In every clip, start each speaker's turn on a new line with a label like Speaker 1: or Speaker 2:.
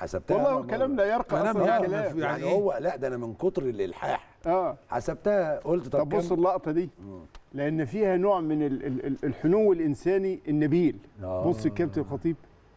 Speaker 1: حسبتها
Speaker 2: والله
Speaker 1: مرة.
Speaker 2: الكلام لا يرقى
Speaker 3: كلام
Speaker 2: اصلا
Speaker 3: يعني
Speaker 2: الكلام
Speaker 3: في-
Speaker 1: يعني
Speaker 3: إيه؟
Speaker 1: هو لا ده انا من كتر الالحاح
Speaker 2: اه
Speaker 1: حسبتها قلت طب,
Speaker 2: طب بص
Speaker 1: كام؟
Speaker 2: اللقطه دي لان فيها نوع من ال- ال- ال- الحنو الانساني النبيل
Speaker 1: آه.
Speaker 2: بص الكابتن الخطيب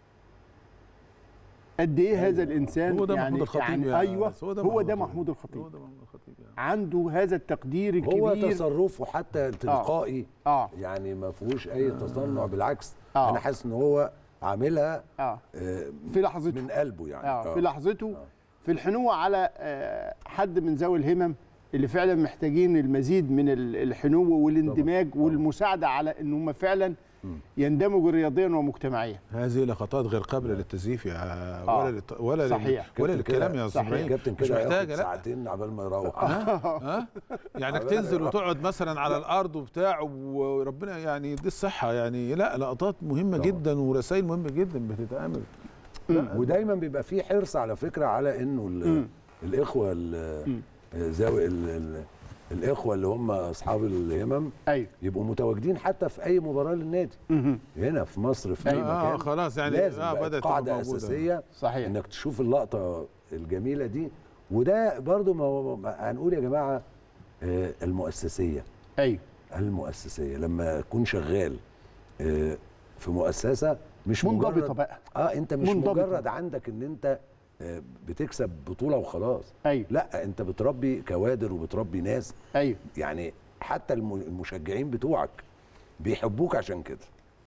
Speaker 2: قد ايه هذا الانسان
Speaker 3: هو ده
Speaker 2: يعني
Speaker 3: محمود الخطيب
Speaker 2: يعني
Speaker 3: يا
Speaker 2: ايوه
Speaker 3: أنس، هو ده
Speaker 2: هو
Speaker 3: محمود
Speaker 2: ده
Speaker 3: الخطيب.
Speaker 2: محمود الخطيب
Speaker 3: هو ده محمود الخطيب يعني.
Speaker 2: عنده هذا التقدير
Speaker 1: هو
Speaker 2: الكبير
Speaker 1: تصرفه حتى تلقائي
Speaker 2: اه
Speaker 1: يعني ما فيهوش اي تصنع بالعكس
Speaker 2: آه.
Speaker 1: انا حاسس ان هو عاملها
Speaker 2: اه
Speaker 1: آه،
Speaker 2: في لحظته
Speaker 1: من قلبه يعني
Speaker 2: اه في لحظته في الحنو على آه، حد من ذوي الهمم اللي فعلا محتاجين المزيد من ال- الحنو والاندماج والمساعده على ان هم فعلا يندمجوا رياضيا ومجتمعيا
Speaker 3: هذه لقطات غير قابله للتزييف يا
Speaker 2: آه.
Speaker 3: ولا للت... ولا لل-
Speaker 2: صحيح.
Speaker 3: ولا
Speaker 1: كابتن
Speaker 3: للكلام
Speaker 1: كده-
Speaker 3: يا
Speaker 2: صحيح.
Speaker 3: صحيح
Speaker 1: كابتن
Speaker 3: مش
Speaker 1: كده هياخد
Speaker 3: محتاجه لا
Speaker 1: ساعتين عبال ما يروح
Speaker 3: ها يعني انك تنزل وتقعد مثلا على الارض وبتاع وربنا يعني دي الصحه يعني لا لقطات مهمه جدا ورسائل مهمه جدا بتتعمل
Speaker 1: ودايما بيبقى في حرص على فكره على انه ال- الاخوه ال- ذوي ال- ال- الاخوه اللي هم اصحاب الهمم
Speaker 2: ايوه
Speaker 1: يبقوا متواجدين حتى في اي مباراه للنادي
Speaker 2: مهم.
Speaker 1: هنا في مصر في اي
Speaker 3: آه،
Speaker 1: مكان
Speaker 3: خلاص يعني
Speaker 1: لازم
Speaker 3: آه،
Speaker 1: بقت
Speaker 3: بدأت تبقى
Speaker 1: قاعده
Speaker 3: موجودة.
Speaker 1: اساسيه
Speaker 2: صحيح
Speaker 1: انك تشوف اللقطه الجميله دي وده برضو ما هو ما- هنقول يا جماعه آه، المؤسسيه
Speaker 2: ايوه
Speaker 1: المؤسسيه لما تكون شغال آه، في مؤسسه مش
Speaker 2: منضبطه
Speaker 1: مجرد
Speaker 2: بقى
Speaker 1: اه انت مش
Speaker 2: منضبطة.
Speaker 1: مجرد عندك ان انت آه، بتكسب بطوله وخلاص
Speaker 2: ايوه
Speaker 1: لا انت بتربي كوادر وبتربي ناس
Speaker 2: ايوه
Speaker 1: يعني حتى الم- المشجعين بتوعك بيحبوك عشان كده